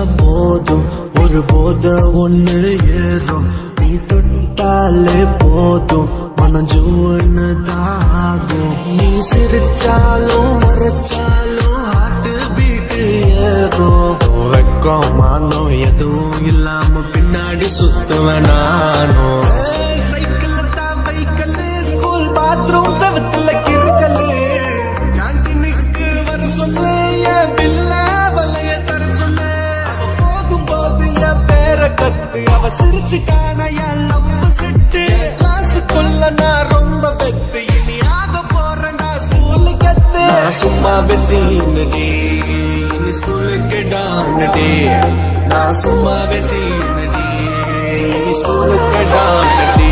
போதும் ஒரு போத ஒண்ணு ஏறும் நீ தொட்டாலே போதும் மனம் ஜூன்னு தாகும் நீ சிரிச்சாலும் மறைச்சாலும் ஹார்ட் பீட் ஏறும் வெக்கம் மானம் எதுவும் இல்லாம பின்னாடி சுத்துவேன் நானும் சைக்கிள் தான் பைக்கல் ஸ்கூல் பாத்ரூம் செவத்துல கிறுக்கல் கேன்டீனுக்கு வர சொல்லு என் பில்ல வலைய தர சொல்லு போதும் போது என் பேரை கத்து அவ சிரிச்சு காண என் லவ் செட்டு கிளாஸுக்குள்ள நான் ரொம்ப பெத்து இனி ஆக போறேன்டா ஸ்கூலு கத்து நான் சும்மா பேசினடி இனி ஸ்கூலுக்கு டானடி நான் சும்மா பேசினடி இனி ஸ்கூலுக்கு டானடி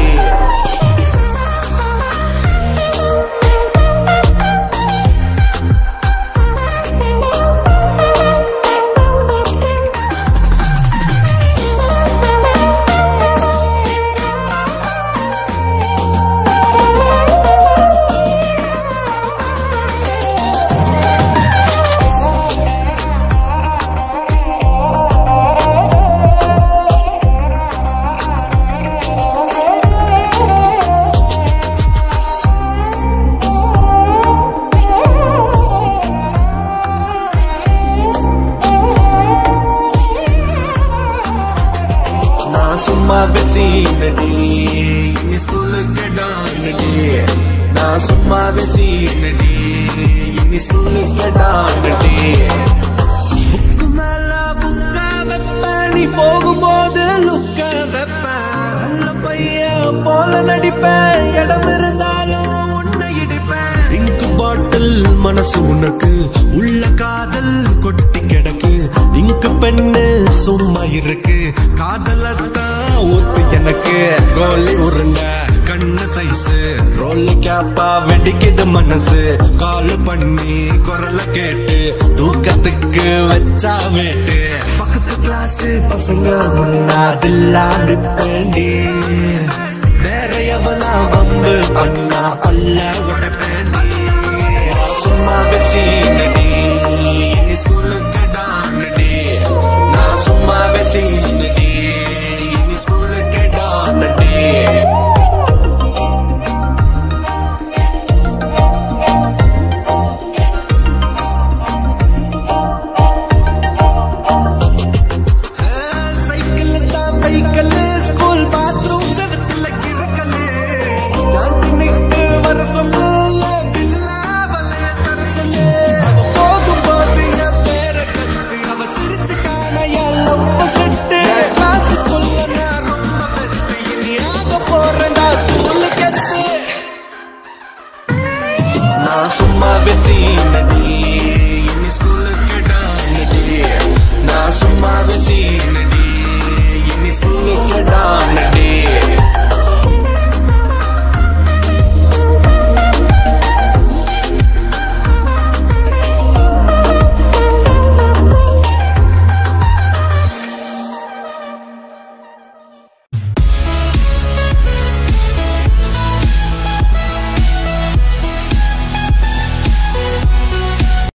நான் சும்மா பேசினடி இனி ஸ்கூலுக்கு டானடி நான் சும்மா பேசினடி இனி ஸ்கூலுக்கு டானடி புக்கு மேல புக்க வைப்ப நீ போகும்போது லுக்க வைப்ப நல்ல பையன் போல நடிப்பேன் இடம் இருந்தாலும் உன்னை இடிப்பேன் இங்கு பாட்டில் மனசு உனக்கு உள்ள காதல் கொட்டி கிடக்கு இங்கு பெண்ணு சும்மா இருக்கு காதலத்தான் ஊத்து எனக்கு கோலி உருண்ட கண்ணு சைஸு ரோல் கேப்பா வெடிக்குது மனசு கால் பண்ணி குரல கேட்டு தூக்கத்துக்கு வச்சா வேட்டு பக்கத்து கிளாஸ் பசங்க முன்னாதில்லாடி பேண்டி வேற எவனா வம்பு பண்ணா பல்ல உடப்பேண்டி சும்மா பேசினடி இனி ஸ்கூலுக்கு டானடி நான் சும்மா பேசினடி இனி ஸ்கூலுக்கு டானடி சைக்கிள் தான் பைக்கல் ஸ்கூல் பாத்ரூம் செவத்துல கிறுக்கல் கேன்டீனுக்கு வர சொல்லு என் பில்ல வலைய தர சொல்லு அவ போகும் போது என் பேரை கத்து அவ சிரிச்சு காண என் லவ் செட்டு கிளாஸுக்குள்ள நான் ரொம்ப பெத்து இனி ஆக போறேன்டா ஸ்கூலு கெத்து நான் சும்மா பேசினடி இனி ஸ்கூலுக்கு டானடி நான் சும்மா பேசினடி இனி ஸ்கூலுக்கு டானடி